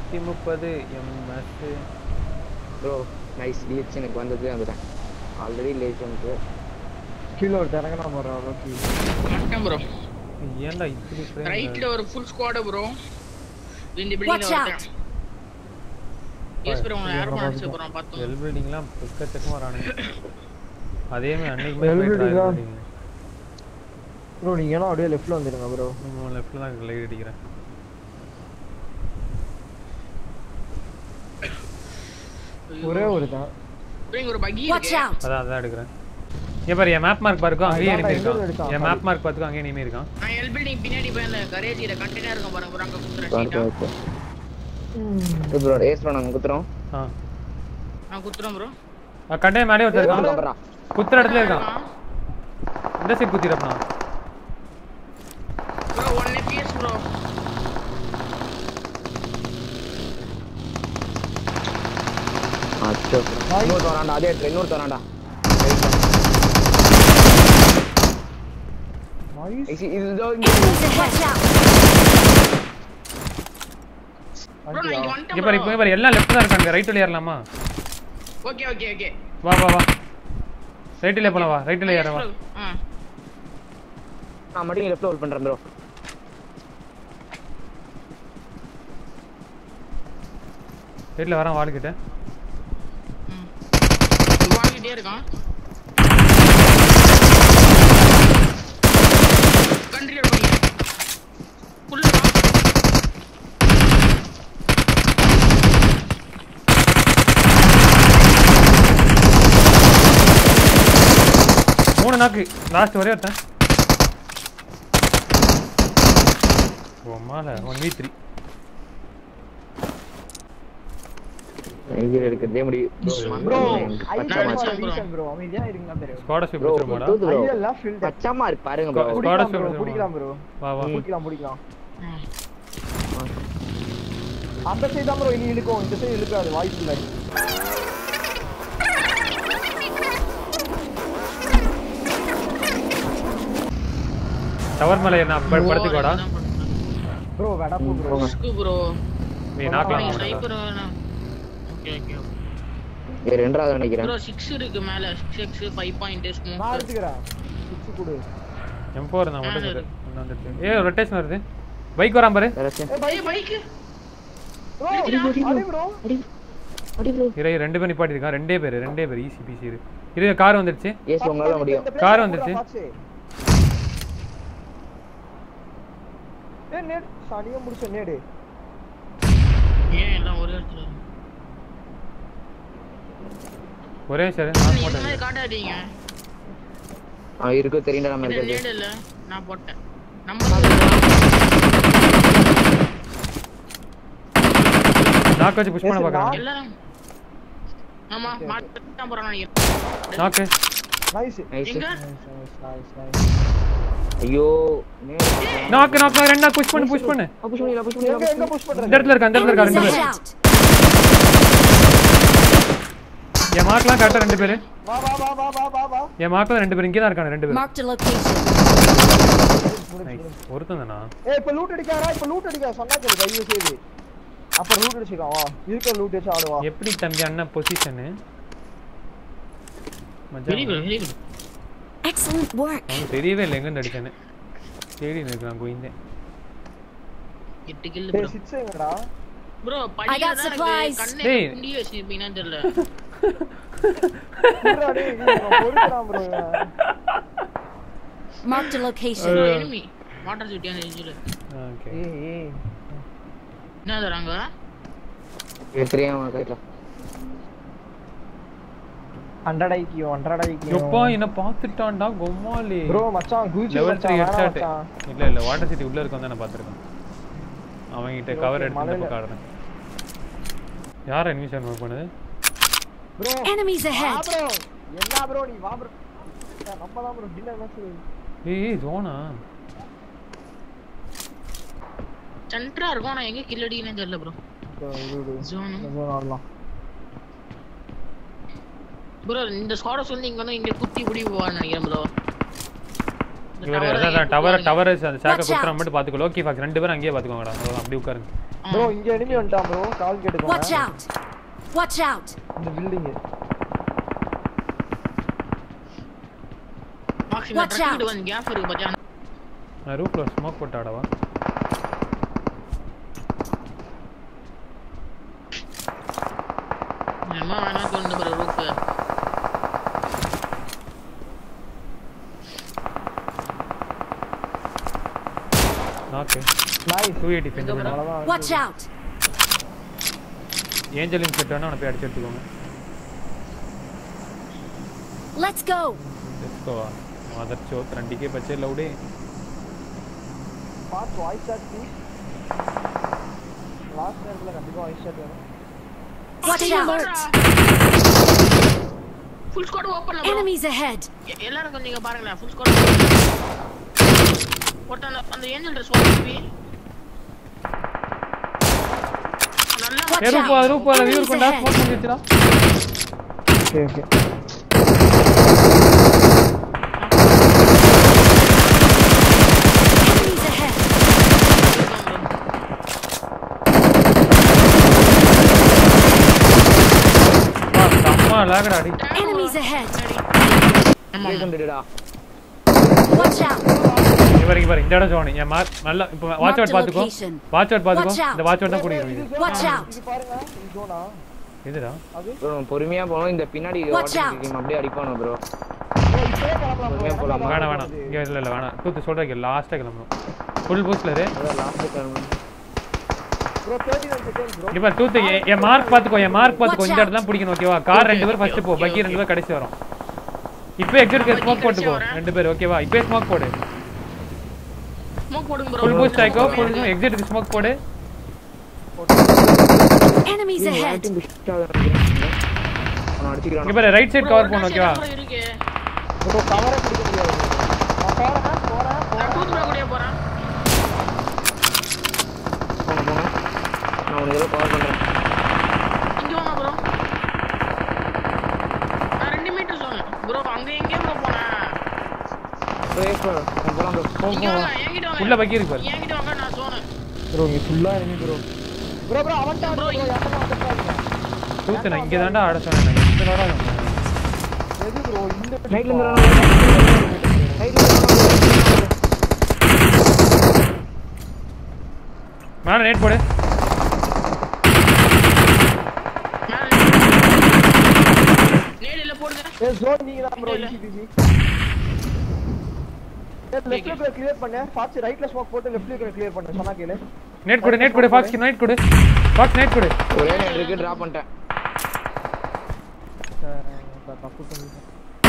நூத்தி முப்பது MS bro nice glitch எனக்கு வந்தது வந்துட்டேன் ஆல்ரெடி லேட் வந்து கீழே ஒரு திறங்கனா போற அளவுக்கு மட்டம் ப்ரோ ஏன்டா இப்படி frame ரைட்ல ஒரு ஃபுல் ஸ்குவாட் ப்ரோ இந்த Watch பில்டிங்ல out. வரேன் எஸ் ப்ரோ உங்களை யாரும் அடிச்சு போறோம் பார்த்தோம் வெல் பில்டிங்லாம் எக்கச்சக்கமா வரானுங்க அதே மாதிரி அன்னைக்கு Well போய் building ஆ? பில்டிங் ப்ரோ நீங்க எல்லாம் அப்படியே லெஃப்ட்ல வந்துருங்க ப்ரோ நம்ம லெஃப்ட்ல தான் லைட் அடிக்கிறேன் ஒரே ஒரு தான் ப்ரோ இங்க ஒரு பகி Watch இருக்கு out! அதான் அதான் எடுக்கிறேன் இங்க பாரு என் மேப் மார்க் பாருக்கோ அங்கேயே அதான்டா, enemy எங்க இருக்கான் இருக்கான்? என் மேப் மார்க் பார்த்துக்கோ அங்கேயே enemy இருக்கான் நான் எல் பில்டிங் பின்னாடி போய் அந்த கரேஜில கண்டெய்னர் இருக்கும் பாருங்க ப்ரோ அங்க குத்துறேன் ஓகே சீட்டா ஓகே ப்ரோ ஏஸ் ப்ரோ நாங்கள் குத்துறோம் ஆ நான் குத்துறேன் ப்ரோ கண்டே மேலே ஒருத்தர் இருக்கான் அப்புறம் குத்துற இடத்துல இருக்கான் இந்த சைடு குத்திரப்பா ப்ரோ 1 FPS ப்ரோ அச்சோ இன்னொரு தோறாண்டா அதே இடத்துல இன்னொரு தோறாண்டா நைஸ் இது இதோ இங்க Enemies ahead! Watch out! Bro நான் இங்க இங்க வந்துட்டேன் பாரு இப்போ பாரு எல்லாம் லெஃப்ட் தான் இருக்காங்க ரைட் வழி ஏறலாமா ஓகே ஓகே ஓகே வா வா வா ரைட்டில் போலாம் வா ரைட்டில் ஏற வா ஆ நான் மட்டும் லெஃப்ட் ஹோல்ட் பண்றேன் ப்ரோ ரைட்டில் வரேன் வாளுக்கிட்ட வாங்கிட்டே இருக்கான் கண்ட்ரில பண்ணி ஃபுல் மூணு நாக்கு லாஸ்ட் ஒரே ஒருத்தன் ஓ மாலை ஒன் வீ த்ரீ எங்க இருக்கிறதே முடியும் ப்ரோ பச்சை மார்க் ரீசன் ப்ரோ அமைதியா இருங்க தெரியும் ஸ்குவாடர்ஷிப் ப்ரோ வச்சிருமாடா தூது ப்ரோ ஐயெல்லாம் ஃபில்ட் பச்சை மார்க் பாருங்க ப்ரோ Squad- பிடிக்கலாம் Squad ப்ரோ of பிடிக்கலாம் ப்ரோ வா வா பிடிக்கலாம் பிடிக்கலாம் அந்த சைடு தான் ப்ரோ இனி இழுக்கும் இந்த சைடு இழுக்காது வாய்ப்பு இல்லை டவர் மேலே என்ன ப- படுத்துக்கோடா ப்ரோ வெடப்பு ப்ரோ ப்ரோ நீ நாக்கலாம் ஸ்னைப்பர் ஓகே ஓகே இது ரெண்டாவது நினைக்கிறேன் ப்ரோ 6 இருக்கு மேல 6 5 பாயிண்ட் நான் ஸ்மோக் எடுத்துக்கிறேன் சிக்ஸ் கொடு எம்போ இருந்தா மட்டும் சொல்லு. ஒண்ணு வந்துருச்சு ஏ ரொட்டேஷன் வருது பைக் வரான் பாரு வேறச்சு ஏய் பைக் ஏய் பைக் ப்ரோ அடி ப்ரோ அடி ப்ரோ இறை ரெண்டு பேர் நிப்பாட்டி இருக்கான் ரெண்டே பேர் ரெண்டே பேர் ஈஸி பிசி இரு இரு கார் வந்துருச்சு ஏஸ் உங்களால முடியும் கார் வந்துருச்சு. ஏ நேடு சனியா முடிச்ச நேடு ஏன் எல்லாம் ஒரே இடத்துல ஒரே சார் நீ இந்த மாதிரி காட்டாதீங்க ஆ இருக்கு தெரியும்டா நம்ம இது இருக்கிறது நேடு இல்ல நான் போட்டேன் நம்ம நாக்கு வச்சு புஷ் பண்ண Yes, பார்க்கறான் எல்லாரும் ஆமா மாட்டான் போறான் நினைக்கிறேன் நாக்கு நைஸ் நைஸ் எங்க நைஸ் நைஸ் நைஸ் ஐயோ நாக்கு நாக்கு ரெண்டு நாக்கு புஷ் பண்ணு புஷ் பண்ணு புஷ் பண்ணிடலாம் புஷ் எங்க பண்ணிடலாம் எங்க புஷ் இந்த பண்றீங்க இடத்துல இருக்கா இந்த இடத்துல இருக்கா Enemies ரெண்டு பேர் ahead! என் மார்க்லாம் கரெக்டா ரெண்டு பேர் வா வா வா வா வா வா வா என் மார்க்ல ரெண்டு பேர் இங்கே தான் இருக்காங்க ரெண்டு பேர் Marked a location. Nice. ஒருத்தன் தானா ஏய் இப்ப லூட் அடிக்காரா இப்ப லூட் அடிக்க சொன்னா கேளு தயவு செய்து அப்ப லூட் அடிச்சுக்கலாம் வா இருக்க லூட் அடிச்சு ஆடுவா எப்படி தம்பி அண்ணன் பொசிஷனு very good very good Excellent work. அவனுக்கு தெரியவே இல்லை எங்க அடிச்சேன்னு தேடி நிற்கிறான் கோயிந்தேன் எட்டு கில் டேய் ப்ரோ சிக்ஸ் எங்கடா ப்ரோ I got படிக்கிறதா supplies. கண்ணை டேய். குண்டி வச்சிருப்பீங்கன்னு தெரியல இருடா டேய் பொறுக்கறான் bro Marked a location. Bro enemy water city அந்த ஏஜ்ல ஓகே ஏய் ஏய் என்ன தராங்க தெரியாம கைட்லாம் ஹண்ட்ரட் ஐக்கியோ ஹண்ட்ரட் ஐக்கியோ எப்பா என்ன பார்த்துட்டான்டா கொம்மாலி ப்ரோ மச்சான் குச்சி லெவல் த்ரீ மச்சான் ஹெட் வேணாம் ஷாட் மச்சான் இல்ல இல்ல வாட்டர் சிட்டி உள்ள இருக்கும் நான் பார்த்துருக்கேன் அவன்கிட்ட Okay, கவர் okay, எடுத்து இந்த மலையில- பக்கம் ஆடுறேன் யார் அட்மிஷன் ஒர்க் பண்ணுது ப்ரோ Enemies வா ahead! ப்ரோ என்ன ப்ரோ நீ வா ப்ரோ நம்ம தான் ப்ரோ டின்னர் மேட்ச் ஏய் ஏய் ஜோனா சென்டரா இருக்கும் ஆனா எங்க கில் அடிக்கணும்னு தெரியல ப்ரோ இது ஜோன் இது ஆடலாம் ப்ரோ இந்த ஸ்குவாடஸ் வந்து இங்க வந்து இங்க குத்தி புடி போவான்னு நினைக்கிறேன் ப்ரோ இவர் tower அதான் தான் டவர் ஏறி டவர் அந்த சேக்க Watch குத்துற out. மட்டும் பாத்துக்கோ லோக்கி ஃபாக்ஸ் ரெண்டு பேரும் அங்கேயே பாத்துக்கோங்கடா அவ்வளவுதான் அப்படியே உட்காருங்க ப்ரோ இங்க எனிமி வந்துட்டான் ப்ரோ கால் Watch கேட்டுக்கோங்க out! Watch out! இந்த பில்டிங் பாக்ஸ் இந்த Watch ட்ரக் out. கிட்ட வந்து கேப் இருக்கு பாத்தியா நான் ரூப்ல ஸ்மோக் போட்டு ஆடவா என்ன வேணா தோணுது bro roof okay nice two eighty five அவ்வளவுதான் Watch out! ஏஞ்சலின் செட் வேணா அவனை போய் அடிச்சு எடுத்துக்கோங்க Let's go! எடுத்துக்கோவா மதர் சோத் ரெண்டுக்கே பச்சை லவுடே boss voice chat please last நேரத்துல கண்டிப்பா வாய்ஸ் ஷாட் வேணும் Watch out! ஃபுல் ஸ்குவாட் ஓபன்ல ப்ரோ Enemies ahead! எல்லாரும் கொஞ்சம் இங்க பாருங்களேன் ஃபுல் ஸ்குவாட் ஒருத்தன் அந்த- அந்த ஏஞ்சல் ட்ரெஸ் வாங்கி நல்லா Watch ஏ ரூபா out! ரூபா வியூர் Enemies கொண்டா ahead! ஸ்மோக் பண்ணி வச்சுடா ஓகே ஓகே Enemies ahead! வா அம்மா லாகடா அடி Enemies ahead! ப்ளே பண்ணிடுடா Watch out! இவர் இங்க பாரு இந்த இடம் ஜோனி என் மார்க் நல்லா இப்போ வாட்ச் அவுட் Marked பாத்துக்கோ location. வாட்ச் அவுட் பாத்துக்கோ Watch out. இந்த வாட்ச் அவுட் தான் குடிக்கிறோம் இது Watch out! இது பாருங்க இது ஜோனா இதுடா அது ப்ரோ பொறுமையா போனோம் இந்த பின்னாடி Watch out. டீம் அப்படியே அடிப்பானோ ப்ரோ ப்ரோ இப்பவே கிளம்பலாம் பொறுமையா bro. போலாமா? வேணாம் வேணாம் இங்க இல்ல இல்ல வேணாம் தூத்து சொல்றேன் லாஸ்டா கிளம்பணும் ஃபுல் பூஸ்ட்ல இரு அதான் லாஸ்ட் கிளம்பணும் ப்ரோ 39 செகண்ட்ஸ் ப்ரோ இப்ப தூத்து என்- என் மார்க் பாத்துக்கோ என் மார்க் பாத்துக்கோ Watch இந்த out. இடத்துல தான் பிடிக்கணும் ஓகேவா கார் Okay, ரெண்டு பேர் okay, ஃபர்ஸ்ட் போ okay, பக்கி okay. ரெண்டு பேர் கடைசி வரும் இப்போ எக்ஸிட் நான் ஸ்மோக் பக்கி போட்டுக்கோ கடைசியா வரேன். ரெண்டு பேர் ஓகேவா இப்போ ஸ்மோக் போடு ஸ்மோக் போடுங்க ப்ரோ ஃபுல் பூஸ்ட் ஆயிக்கோ ஃபுல் எக்ஸிட்டுக்கு ஸ்மோக் போடு Enemies ahead! டீம் பிஸ்ட் ஆகுது நினைக்கிறேன் அவன் இங்க அடிச்சுக்கிறான் பாரு ரைட் சைடு கவர் பண்ணு ஓகேவா இருக்கு ப்ரோ கவரே பிடிக்க முடியாது நான் போறேன் போறேன் நான் டூத் ப்ரோ கூடயே போறேன் போங்க போங்க நான் உனக்கு ஏதோ கவர் பண்றேன் இங்க வாங்க ப்ரோ நான் ரெண்டு மீட்டர் சொன்னேன் ப்ரோ அங்க எங்கே ப்ரோ போனேன் ப்ரோ ஏப்போ போலாம் ப்ரோ இங்க வாங்க என்கிட்ட வாங்க உள்ள பக்கி இருக்கு பாரு என்கிட்ட வாங்க நான் சொன்னேன் ப்ரோ இங்க ஃபுல்லா enemy ப்ரோ ப்ரோ ப்ரோ அவன்டா ப்ரோ யாரமா வந்துட்டாங்க தூத்து நான் இங்க தான்டா ஆட சொன்னேன் நான் எந்த நேரம் ஆட சொன்னேன். எது ப்ரோ இந்த ரைட்ல இருந்து ரைட்ல மேல நேட் போடு நேடு இல்ல போடுங்க ஏ ஜோன் நீங்க தான் ப்ரோ இல்ல. ஈஸி ஏ லெஃப்ட்ல கிளியர் பண்ணு ஃபாஸ்ட் ரைட்ல ஸ்மோக் போட்டு லெஃப்ட்ல கிளியர் பண்ணு சொன்னா கேளு நேட் கொடு நேட் கொடு ஃபாக்ஸ் நேட் கொடு ஃபாக்ஸ் நேட் கொடு ஒரே நேரம் இருக்கு டிராப் பண்ணிட்டேன் தப்பு பண்ணிட்டேன்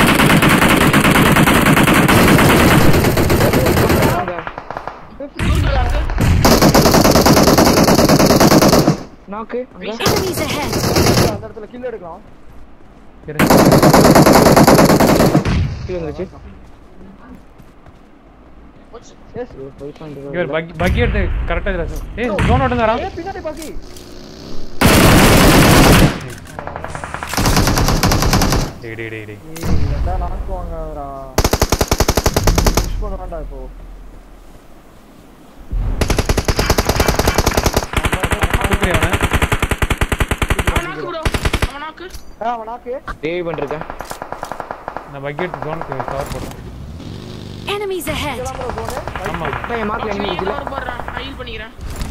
நாக்கு அங்க Enemies ahead! அந்த இடத்துல கில் எடுக்கலாம் இரு. கீழ வந்துச்சு எஸ் போய் பண்ணிட்டு இங்க ஒரு பக்கி பக்கி எடுத்து கரெக்டா இதுல வச்சு. ஏய் ஜோன் ஓட்டு வரா ஏ பின்னாடி பாக்கி டேய் டேய் டேய் டேய் ஏய் ரெண்டா நாக்கு வாங்கடா புஷ் பண்ண வேண்டாம் இப்போ தூக்குறியா அவனை அவன் நாக்கு ப்ரோ அவன் நாக்கு ஆ அவன் நாக்கு தேவி பண்ணிருக்கேன் நான் பக்கி எடுத்து ஜோனுக்கு கவர் போட்டேன் Enemies ahead! இதெல்லாம் ப்ரோ ஜோனு ஆமா நான் என் மார்க்ல நீ என்ன இருக்குல்ல கவர் போடுறேன் நான் ஹீல் பண்ணிக்கிறேன்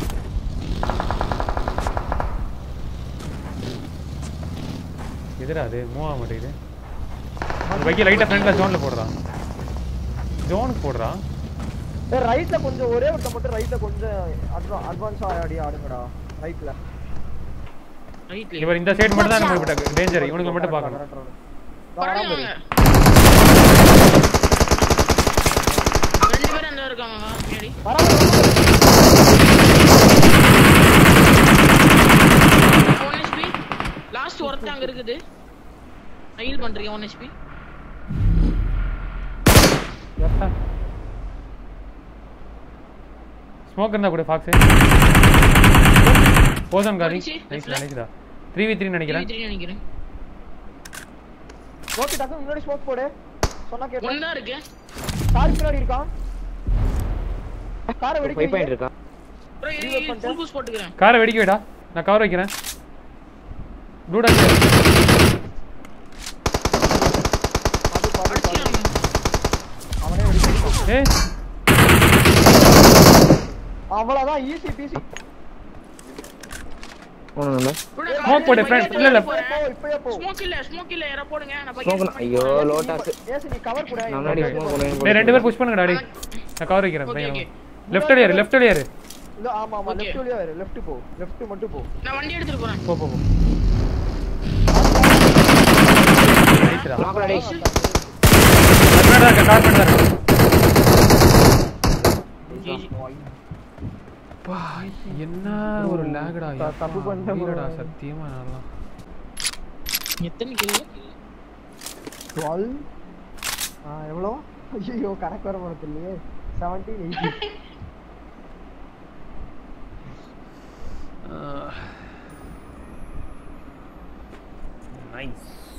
எதுடா அது மூவ் ஆக மாட்டேங்குது அந்த பக்கி லைட்டா ஃப்ரண்ட்ல ஜோன்ல போடுறான் ஜோனுக்கு போடுறான் ஏ ரைட்ல கொஞ்சம் ஒரே ஒருத்த மட்டும் ரைட்ல கொஞ்சம் அட்வான்ஸா ஆடி ஆடுங்கடா ரைட்ல ரைட்ல இவர் இந்த சைடு மட்டும் தான் நம்ம டேஞ்சர் இவனுக்கு மட்டும் பார்க்கணும் பரவாயில்ல வாங்க ரெண்டு பேரும் அந்த இருக்காங்க முன்னாடி ஒன் ஹெச்பி லாஸ்ட் ஒருத்தன் அங்க இருக்குது ஹீல் பண்றீங்க ஒன் ஹெச்பி ஸ்மோக் இருந்தா கூட ஃபாக்ஸ் போதன் காரி போயிடுச்சு, நைஸ் left ல. நினைக்குதா த்ரீ வி த்ரீ நினைக்கிறேன் நினைக்கிறேன் ஓகே டக்கு முன்னாடி ஸ்மோக் போடு சொன்னா கேட்டேன் ஒன்னு தான் இருக்கு கார் பின்னாடி இருக்கான் காரை ஃபைவ் பாயிண்ட் வெடிக்க இருக்கா ப்ரோ Reload பண்ணிட்டேன். ஃபுல் பூஸ்ட் போட்டுக்கிறேன் காரை வெடிக்க வைடா நான் கவர் வைக்கிறேன் டூடா அடிச்சிடலாம் அவனே வெடிக்க ஏ அவ்வளவுதான் ஈஸி பீசி போகணும் நம்ம Smoke போடு, friend. இல்ல, இல்ல. போ இப்பயே போ ஸ்மோக் இல்ல ஸ்மோக் இல்ல யாரா போடுங்க நான் ஸ்மோக் பைக் ஐயோ லோட்டாஸ் ஏசி நீ கவர் கூட நான் முன்னாடி ஸ்மோக் பண்ணுவேன் டேய் ரெண்டு பேர் புஷ் பண்ணுங்கடா டேய் நான் கவர் வைக்கிறேன் Okay, பயங்கரமா okay. லெஃப்ட் அடியாரு லெஃப்ட் அடியாரு இல்ல ஆமா ஆமா Okay. லெஃப்ட் வழியா வேற லெஃப்ட் போ லெஃப்ட் மட்டும் போ நான் வண்டி எடுத்துட்டு போறேன் போ போ போ ரைட்ரா ஸ்மோக் டேய் பின்னாடி தான் கார் பின்னாடி தான் ஜிஜி பா என்ன ஒரு லேகடா த- தப்பு பண்ணிட்டேன் bro. வீரடா சத்தியமா நல்லா எத்தனை கிலோ 12 ஆ எவ்வளோ ஐயோ கணக்கு வர போறது இல்லையே 17 18 நைஸ்